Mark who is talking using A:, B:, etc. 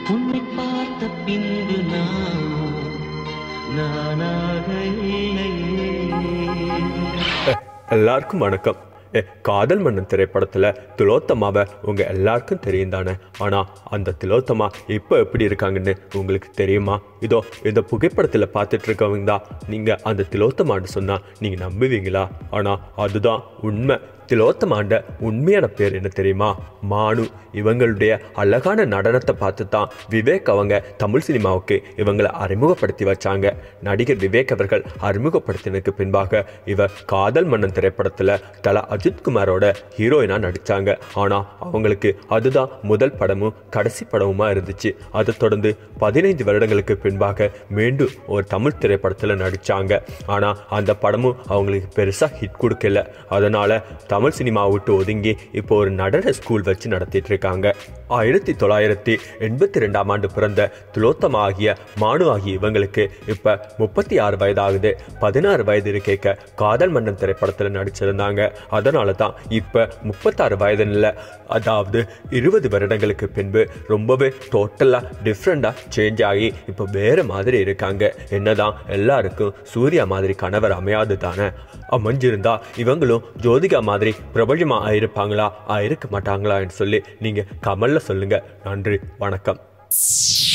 A: உன்னை பார்த்த பின்பு நான் நானாக இல்லையே
B: எல்லாருக்கும் வணக்கம் ஏ காதல் மன்னன் திரைப்படத்துல திலோத்தமாவை உங்க எல்லாருக்கும் தெரியும் தானே ஆனா அந்த திலோத்தமா இப்போ எப்படி இருக்காங்கன்னு உங்களுக்கு தெரியுமா இதோ இந்த புகைப்படத்துல பார்த்துட்டு இருக்கவங்க தான் நீங்க அந்த திலோத்தமான்னு சொன்னா நீங்க நம்புவீங்களா ஆனா அதுதான் உண்மை திலோத்தமாண்ட உண்மையான பேர் என்ன தெரியுமா மானு இவங்களுடைய அழகான நடனத்தை பார்த்து தான் விவேக் அவங்க தமிழ் சினிமாவுக்கு இவங்களை அறிமுகப்படுத்தி வச்சாங்க நடிகர் விவேக் அவர்கள் அறிமுகப்படுத்தினதுக்கு பின்பாக இவர் காதல் மன்னன் திரைப்படத்தில் தல அஜித் குமாரோட ஹீரோயினா நடிச்சாங்க ஆனால் அவங்களுக்கு அதுதான் முதல் படமும் கடைசி படமுமா இருந்துச்சு அதை தொடர்ந்து பதினைந்து வருடங்களுக்கு பின்பாக மீண்டும் ஒரு தமிழ் திரைப்படத்தில் நடிச்சாங்க ஆனால் அந்த படமும் அவங்களுக்கு பெருசாக ஹிட் கொடுக்கல அதனால தமிழ் சினிமா விட்டு ஒதுங்கி இப்போ ஒரு நடன ஸ்கூல் வச்சு நடத்திட்டு இருக்காங்க ஆயிரத்தி தொள்ளாயிரத்தி எண்பத்தி ரெண்டாம் ஆண்டு பிறந்த துலோத்தமா ஆகிய மானு ஆகிய இவங்களுக்கு இப்போ முப்பத்தி ஆறு வயதாகுது பதினாறு வயது இருக்க காதல் மன்னன் திரைப்படத்தில் நடிச்சிருந்தாங்க அதனால தான் இப்போ முப்பத்தாறு வயது இல்லை அதாவது இருபது வருடங்களுக்கு பின்பு ரொம்பவே டோட்டலாக டிஃப்ரெண்டாக சேஞ்ச் ஆகி இப்போ வேறு மாதிரி இருக்காங்க என்னதான் எல்லாருக்கும் சூர்யா மாதிரி கணவர் அமையாது தானே அமைஞ்சிருந்தா இவங்களும் ஜோதிகா மாதிரி பிரபலமா ஆயிருப்பாங்களா ஆயிருக்க மாட்டாங்களான்னு சொல்லி நீங்க கமல்ல சொல்லுங்க நன்றி வணக்கம்